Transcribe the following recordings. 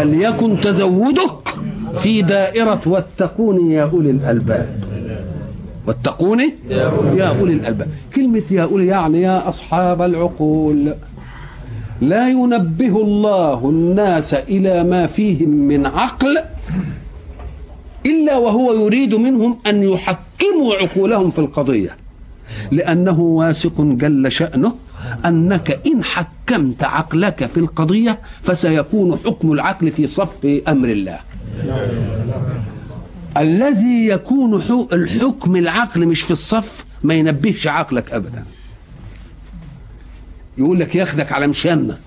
فليكن تزودك في دائرة واتقوني يا أولي الألباب واتقوني يا أولي الألباب كلمة يا أولي يعني يا أصحاب العقول لا ينبه الله الناس إلى ما فيهم من عقل إلا وهو يريد منهم أن يحكموا عقولهم في القضية لأنه واثق جل شأنه أنك إن حكمت عقلك في القضية فسيكون حكم العقل في صف أمر الله الذي يكون الحكم العقل مش في الصف ما ينبهش عقلك أبدا يقول لك ياخدك على مشامك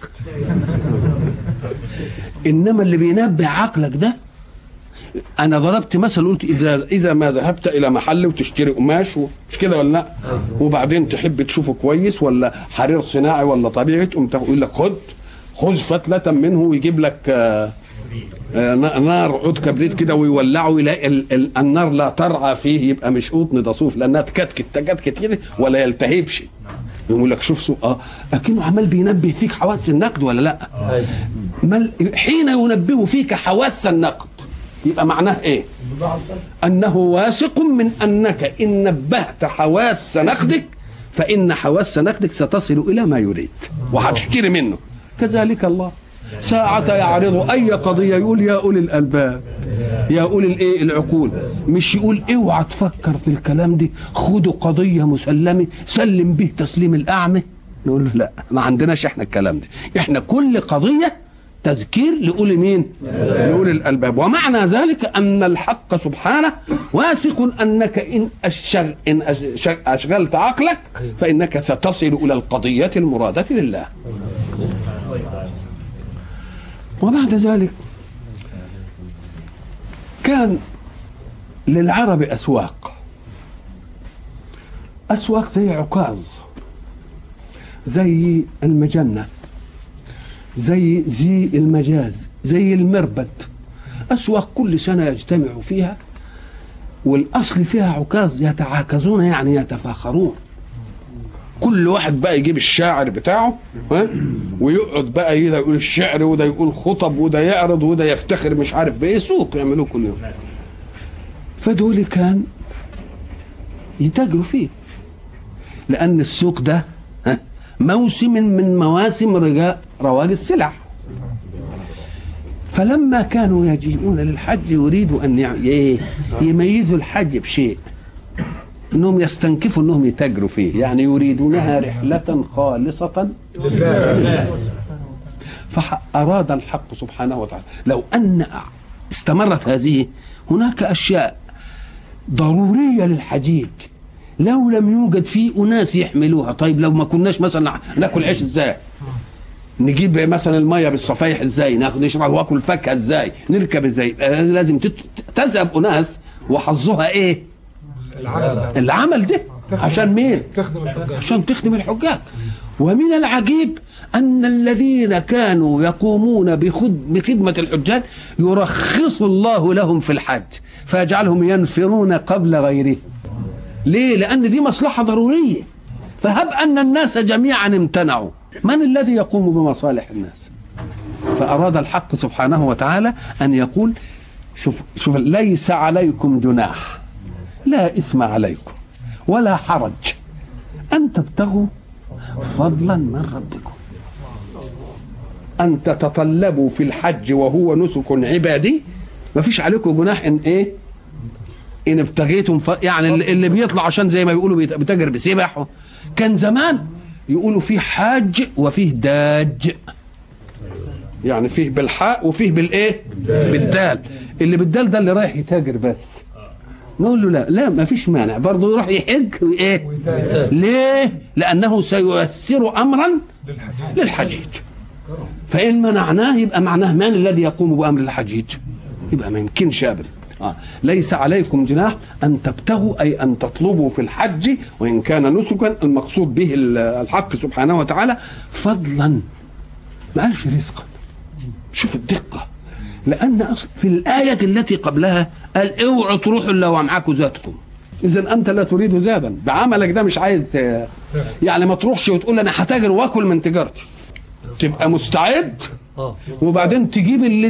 انما اللي بينبه عقلك ده انا ضربت مثل قلت اذا اذا ما ذهبت الى محل وتشتري قماش مش كده ولا لا وبعدين تحب تشوفه كويس ولا حرير صناعي ولا طبيعي تقوم يقول لك خد خذ فتله منه ويجيب لك آه نار عود كبريت كده ويولعه يلاقي النار لا ترعى فيه يبقى مش قطن ده صوف لانها تكتكت تكتكت كده ولا يلتهبش يقول لك شوف سوء اه اكنه عمال بينبه فيك حواس النقد ولا لا مل حين ينبه فيك حواس النقد يبقى معناه ايه انه واثق من انك ان نبهت حواس نقدك فان حواس نقدك ستصل الى ما يريد وهتشتري منه كذلك الله ساعة يعرض أي قضية يقول يا أولي الألباب يا أولي الإيه العقول مش يقول اوعى تفكر في الكلام دي خدوا قضية مسلمة سلم به تسليم الأعمى نقول له لا ما عندناش احنا الكلام ده احنا كل قضية تذكير لأولي مين لأولي الألباب ومعنى ذلك أن الحق سبحانه واثق أنك إن, أشغ إن أشغلت عقلك فإنك ستصل إلى القضية المرادة لله وبعد ذلك كان للعرب أسواق أسواق زي عكاظ زي المجنة زي زي المجاز زي المربد أسواق كل سنة يجتمع فيها والأصل فيها عكاظ يتعاكزون يعني يتفاخرون كل واحد بقى يجيب الشاعر بتاعه ها ويقعد بقى ده يقول الشعر وده يقول خطب وده يعرض وده يفتخر مش عارف بايه سوق يعملوه كل يوم فدول كان يتاجروا فيه لان السوق ده ها موسم من مواسم رجاء رواج السلع فلما كانوا يجيئون للحج يريدوا ان يميزوا الحج بشيء انهم يستنكفوا انهم يتاجروا فيه يعني يريدونها رحله خالصه لله فاراد الحق سبحانه وتعالى لو ان استمرت هذه هناك اشياء ضروريه للحجيج لو لم يوجد فيه اناس يحملوها طيب لو ما كناش مثلا ناكل عيش ازاي نجيب مثلا الميه بالصفايح ازاي ناخد نشرب واكل فاكهه ازاي نركب ازاي لازم تذهب اناس وحظها ايه العمل, العمل ده عشان مين تخدم الحجاج عشان تخدم الحجاج ومن العجيب أن الذين كانوا يقومون بخد بخدمة الحجاج يرخص الله لهم في الحج فيجعلهم ينفرون قبل غيره ليه؟ لأن دي مصلحة ضرورية فهب أن الناس جميعا امتنعوا من الذي يقوم بمصالح الناس فأراد الحق سبحانه وتعالى أن يقول شوف شوف ليس عليكم جناح لا إثم عليكم ولا حرج أن تبتغوا فضلا من ربكم أن تتطلبوا في الحج وهو نسك عبادي ما فيش عليكم جناح إن إيه إن ابتغيتم ف... يعني اللي بيطلع عشان زي ما بيقولوا بيتاجر بسبح كان زمان يقولوا فيه حاج وفيه داج يعني فيه بالحاء وفيه بالايه بالدال اللي بالدال ده اللي رايح يتاجر بس نقول له لا لا ما فيش مانع برضه يروح يحج ايه ليه لانه سييسر امرا للحجيج فان منعناه يبقى معناه من الذي يقوم بامر الحجيج يبقى ما يمكنش ابدا آه. ليس عليكم جناح ان تبتغوا اي ان تطلبوا في الحج وان كان نسكا المقصود به الحق سبحانه وتعالى فضلا ما قالش رزقا شوف الدقه لان اصل في الايه التي قبلها قال اوعوا تروحوا الا ومعاكم ذاتكم اذا انت لا تريد زادا بعملك ده مش عايز ت... يعني ما تروحش وتقول انا هتاجر واكل من تجارتي تبقى مستعد وبعدين تجيب اللي